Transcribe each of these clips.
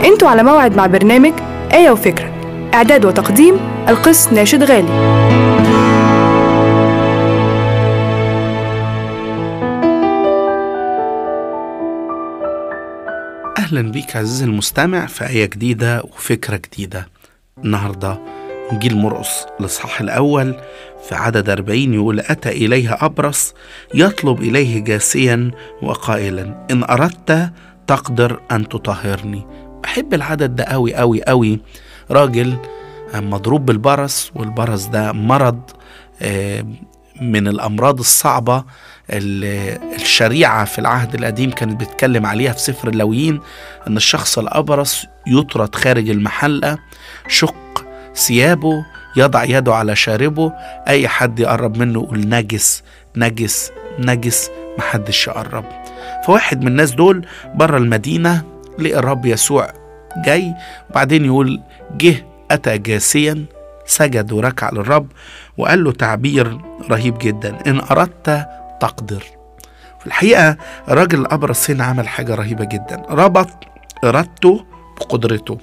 انتوا على موعد مع برنامج آية وفكرة إعداد وتقديم القس ناشد غالي أهلا بيك عزيزي المستمع في آية جديدة وفكرة جديدة النهاردة إنجيل مرقس الإصحاح الأول في عدد أربعين يقول أتى إليه أبرص يطلب إليه جاسيا وقائلا إن أردت تقدر أن تطهرني بحب العدد ده أوي أوي أوي راجل مضروب بالبرص والبرص ده مرض آه، من الأمراض الصعبة ال- الشريعة في العهد القديم كانت بتتكلم عليها في سفر اللويين أن الشخص الأبرص يطرد خارج المحلة شق ثيابه يضع يده على شاربه أي حد يقرب منه يقول نجس نجس نجس محدش يقرب فواحد من الناس دول بره المدينة لقى الرب يسوع جاي وبعدين يقول جه أتى جاسيا سجد وركع للرب وقال له تعبير رهيب جدا إن أردت تقدر في الحقيقة الراجل الأبرص هنا عمل حاجة رهيبة جدا ربط إرادته بقدرته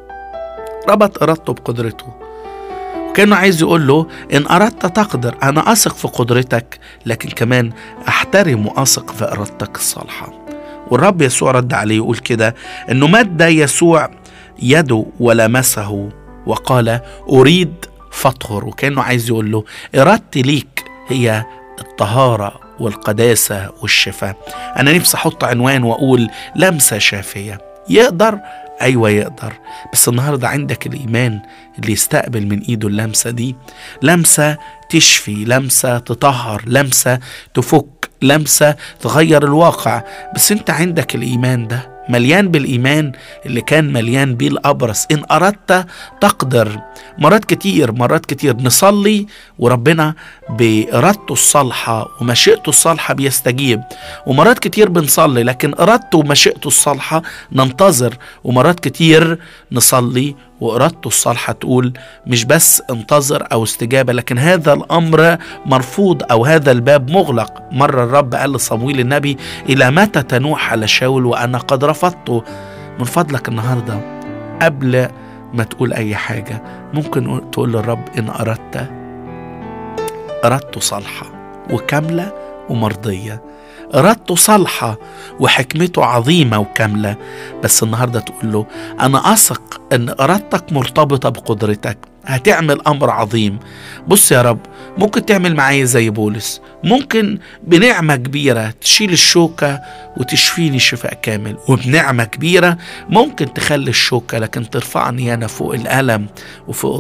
ربط إرادته بقدرته وكانه عايز يقول له إن أردت تقدر أنا أثق في قدرتك لكن كمان أحترم وأثق في إرادتك الصالحة والرب يسوع رد عليه يقول كده إنه مد يسوع يده ولمسه وقال أريد فاطهر وكأنه عايز يقول له إرادتي ليك هي الطهارة والقداسة والشفاء أنا نفسي أحط عنوان وأقول لمسة شافية يقدر أيوة يقدر بس النهاردة عندك الإيمان اللي يستقبل من إيده اللمسة دي لمسة تشفي لمسة تطهر لمسة تفك لمسة تغير الواقع بس أنت عندك الإيمان ده مليان بالإيمان اللي كان مليان بيه الأبرص إن أردت تقدر مرات كتير مرات كتير نصلي وربنا بإرادته الصالحة ومشيئته الصالحة بيستجيب ومرات كتير بنصلي لكن إرادته ومشيئته الصالحة ننتظر ومرات كتير نصلي وإرادته الصالحة تقول مش بس انتظر أو استجابة لكن هذا الأمر مرفوض أو هذا الباب مغلق مرة الرب قال لصمويل النبي إلى متى تنوح على شاول وأنا قد رفضته من فضلك النهاردة قبل ما تقول أي حاجة ممكن تقول للرب إن أردت إرادته صالحة وكاملة ومرضية إرادته صالحة وحكمته عظيمة وكاملة بس النهاردة تقول له أنا أثق أن إرادتك مرتبطة بقدرتك هتعمل أمر عظيم بص يا رب ممكن تعمل معايا زي بولس ممكن بنعمة كبيرة تشيل الشوكة وتشفيني شفاء كامل وبنعمة كبيرة ممكن تخلي الشوكة لكن ترفعني أنا فوق الألم وفوق